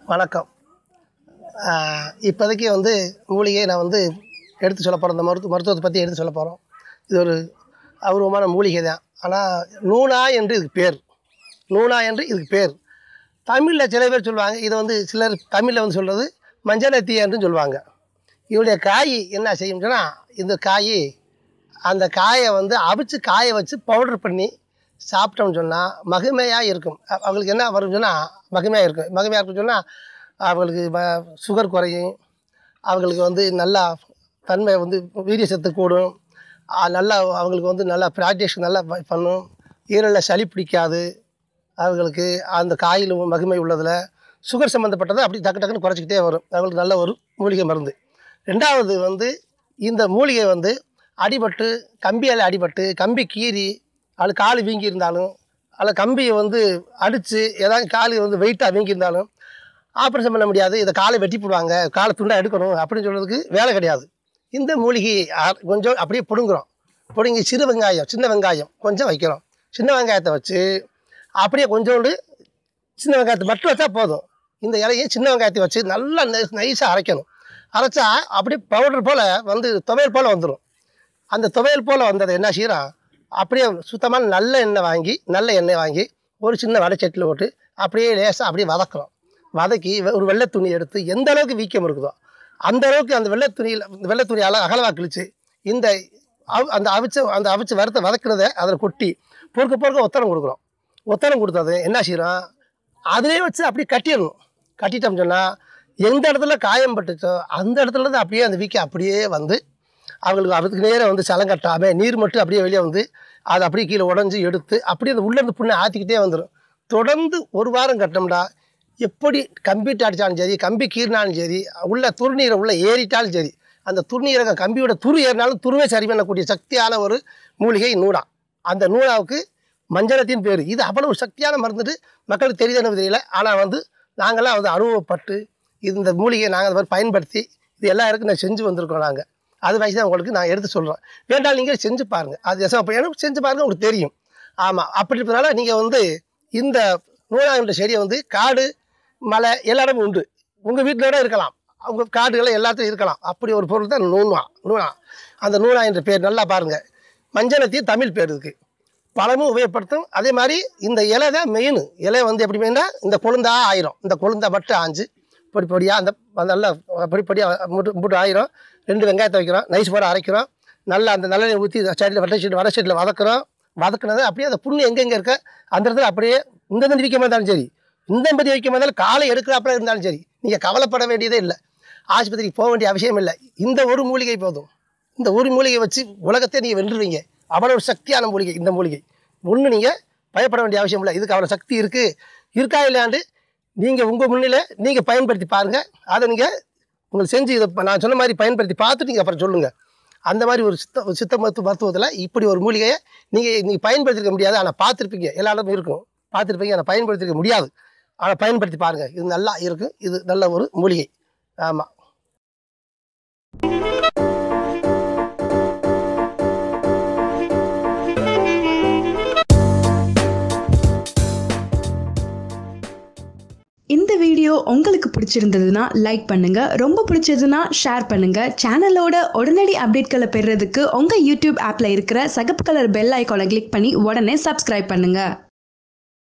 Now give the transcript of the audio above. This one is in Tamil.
வணக்கம் ஆஹ் இப்போதைக்கு வந்து மூலிகை நான் வந்து எடுத்து சொல்ல போகிறோம் இந்த மருத்துவ மருத்துவத்தை பற்றி எடுத்து சொல்ல போகிறோம் இது ஒரு அபூர்வமான மூலிகை தான் ஆனால் நூனா என்று இதுக்கு பேர் நூனா என்று இதுக்கு பேர் தமிழில் சில பேர் சொல்லுவாங்க இதை வந்து சிலர் தமிழில் வந்து சொல்கிறது மஞ்சனத்தி என்று சொல்லுவாங்க இதனுடைய காய் என்ன செய்யும் சொன்னால் இந்த காய் அந்த காயை வந்து அவிச்சு காய வச்சு பவுடர் பண்ணி சாப்பிட்டோம்னு சொன்னால் மகிமையாக இருக்கும் அ- அவங்களுக்கு என்ன வரும் சொன்னால் மகிமையாக இருக்கும் மகிமையாக இருக்குன்னு சொன்னால் அவங்களுக்கு ம- சுகர் குறையும் அவங்களுக்கு வந்து நல்லா தன்மை வந்து வீரிய சத்து கூடும் ஆ, நல்லா அவங்களுக்கு வந்து நல்லா ப்ராக்டிஸ் நல்லா ப- பண்ணும் ஈரலில் சளி பிடிக்காது அவங்களுக்கு அந்த காயில் மகிமை உள்ளதில் சுகர் சம்மந்தப்பட்டதை அப்படி டக்கு டக்குன்னு குறைச்சிக்கிட்டே வரும் அவங்களுக்கு நல்ல ஒரு மூலிகை மருந்து ரெண்டாவது வந்து இந்த மூலிகை வந்து அடிபட்டு கம்பியால் அடிபட்டு கம்பி கீறி அது கால் வீங்கி இருந்தாலும் அதில் கம்பியை வந்து அடித்து ஏதாவது கால் வந்து வெயிட்டாக வீங்கி இருந்தாலும் ஆப்ரேஷன் பண்ண முடியாது இதை காலை வெட்டி போடுவாங்க காலை துண்டா எடுக்கணும் அப்படின்னு சொல்கிறதுக்கு வேலை கிடையாது இந்த மூலிகை அ- கொஞ்சம் அப்படியே பிடுங்குறோம் பிடுங்கி சிறு வெங்காயம் சின்ன வெங்காயம் கொஞ்சம் வைக்கிறோம் சின்ன வெங்காயத்தை வச்சு அப்படியே கொஞ்சோண்டு சின்ன வெங்காயத்தை மட்டும் வச்சா போதும் இந்த இலையை சின்ன வெங்காயத்தை வச்சு நல்லா நைஸாக அரைக்கணும் அரைச்சா அப்படியே பவுடர் போல் வந்து துவையல் போல் வந்துடும் அந்த துவையல் போல் வந்ததை என்ன செய்கிறோம் அப்படியே சுத்தமான நல்ல எண்ணெய் வாங்கி நல்ல எண்ணெய் வாங்கி ஒரு சின்ன வடைச்சட்டியில் போட்டு அப்படியே லேசாக அப்படியே வதக்குறோம் வதக்கி வெ- ஒரு வெள்ளை துணி எடுத்து எந்த அளவுக்கு வீக்கம் இருக்குதோ அந்த அளவுக்கு அந்த வெள்ளை துணியில் வெள்ளை துணி அல அகலவாக கிழிச்சு இந்த அவ் அந்த அவிச்ச அந்த அவிச்சு வறுத்த வதக்குனதை அதில் கொட்டி பொறுக்க பொறுக்க ஒத்தரம் கொடுக்குறோம் ஒத்தரம் கொடுத்தது என்ன செய்கிறோம் அதிலே வச்சு அப்படியே கட்டிடணும் கட்டிட்டோம் சொன்னால் எந்த இடத்துல காயம் பட்டுச்சோ அந்த இடத்துல இருந்து அப்படியே அந்த வீக்கம் அப்படியே வந்து அவங்களுக்கு அதுக்கு நேரம் வந்து சலம் கட்டாமல் நீர் மட்டும் அப்படியே வெளியே வந்து அதை அப்படியே கீழே உடஞ்சி எடுத்து அப்படியே அந்த உள்ளேருந்து புண்ணை ஆற்றிக்கிட்டே வந்துடும் தொடர்ந்து ஒரு வாரம் கட்டினோம்டா எப்படி கம்பிட்டு அடித்தாலும் சரி கம்பி கீறினாலும் சரி உள்ள துருநீரை உள்ள ஏறிட்டாலும் சரி அந்த துருநீரகம் கம்பியோட துரு ஏறினாலும் துருவே சரி பண்ணக்கூடிய சக்தியான ஒரு மூலிகை நூடா அந்த நூலாவுக்கு மஞ்சளத்தின் பேர் இது அவ்வளவு சக்தியான மருந்துட்டு மக்களுக்கு தெரியுதுன்னு தெரியல ஆனால் வந்து நாங்களாம் வந்து அனுபவப்பட்டு இது இந்த மூலிகையை நாங்கள் அந்த மாதிரி பயன்படுத்தி இது எல்லா இடக்கும் நான் செஞ்சு வந்திருக்கோம் நாங்கள் அது வயசு தான் உங்களுக்கு நான் எடுத்து சொல்கிறேன் வேண்டாம் நீங்கள் செஞ்சு பாருங்கள் அது எசம் அப்போ எனக்கு செஞ்சு பாருங்கள் உங்களுக்கு தெரியும் ஆமாம் அப்படி இருப்பதனால நீங்கள் வந்து இந்த நூலாயுண்ட செடியை வந்து காடு மலை எல்லா இடமும் உண்டு உங்கள் வீட்டிலோட இருக்கலாம் அவங்க காடுகளில் எல்லாத்தையும் இருக்கலாம் அப்படி ஒரு பொருள் தான் நூனா நூனா அந்த நூனா என்ற பேர் நல்லா பாருங்கள் மஞ்சளத்தையும் தமிழ் பேர் இருக்குது பழமும் உபயோகப்படுத்தும் அதே மாதிரி இந்த இலை தான் மெயின் இலை வந்து எப்படி மெயினா இந்த கொழுந்தா ஆயிரும் இந்த கொழுந்தா மட்டும் ஆஞ்சு பொடி பொடியாக அந்த அந்த நல்லா பொடி பொடியாக முட்டு முட்டு ஆயிரும் ரெண்டு வெங்காயத்தை வைக்கிறோம் நைஸ் போட அரைக்கிறோம் நல்லா அந்த நல்லெண்ணெய் ஊற்றி சைடில் வடை சைடில் வடை சைடில் வதக்குறோம் வதக்குனது அப்படியே அந்த புண்ணு எங்கெங்கே இருக்க அந்த இடத்துல அப்படியே இந்த தந்தி வைக்க இருந்தாலும் சரி இந்த பதி வைக்க இருந்தாலும் காலை எடுக்கிறாப்புல இருந்தாலும் சரி நீங்கள் கவலைப்பட வேண்டியதே இல்லை ஆஸ்பத்திரிக்கு போக வேண்டிய அவசியம் இல்லை இந்த ஒரு மூலிகை போதும் இந்த ஒரு மூலிகை வச்சு உலகத்தை நீங்கள் வென்றுவீங்க அவ்வளோ ஒரு சக்தியான மூலிகை இந்த மூலிகை ஒன்று நீங்கள் பயப்பட வேண்டிய அவசியம் இல்லை இதுக்கு அவ்வளோ சக்தி இருக்குது இருக்கா இல்லையாண்டு நீங்கள் உங்கள் முன்னில நீங்கள் பயன்படுத்தி பாருங்கள் அதை நீங்கள் உங்களுக்கு செஞ்சு இதை ப- நான் சொன்ன மாதிரி பயன்படுத்தி பார்த்துட்டு நீங்கள் அப்புறம் சொல்லுங்கள் அந்த மாதிரி ஒரு சித்த ஒரு சித்த மருத்துவ மருத்துவத்தில் இப்படி ஒரு மூலிகையை நீங்கள் நீங்கள் பயன்படுத்திருக்க முடியாது ஆனால் பார்த்துருப்பீங்க எல்லா இடமும் இருக்கும் பார்த்துருப்பீங்க ஆனால் பயன்படுத்திருக்க முடியாது ஆனால் பயன்படுத்தி பாருங்கள் இது நல்லா இருக்கும் இது நல்ல ஒரு மூலிகை ஆமாம் இந்த வீடியோ உங்களுக்கு பிடிச்சிருந்ததுன்னா லைக் பண்ணுங்க ரொம்ப பிடிச்சதுன்னா ஷேர் பண்ணுங்க சேனலோட உடனடி அப்டேட்களை பெறுறதுக்கு உங்க யூடியூப் ஆப்ல இருக்கிற சகப்பு கலர் பெல் ஐக்கானை கிளிக் பண்ணி உடனே சப்ஸ்கிரைப் பண்ணுங்க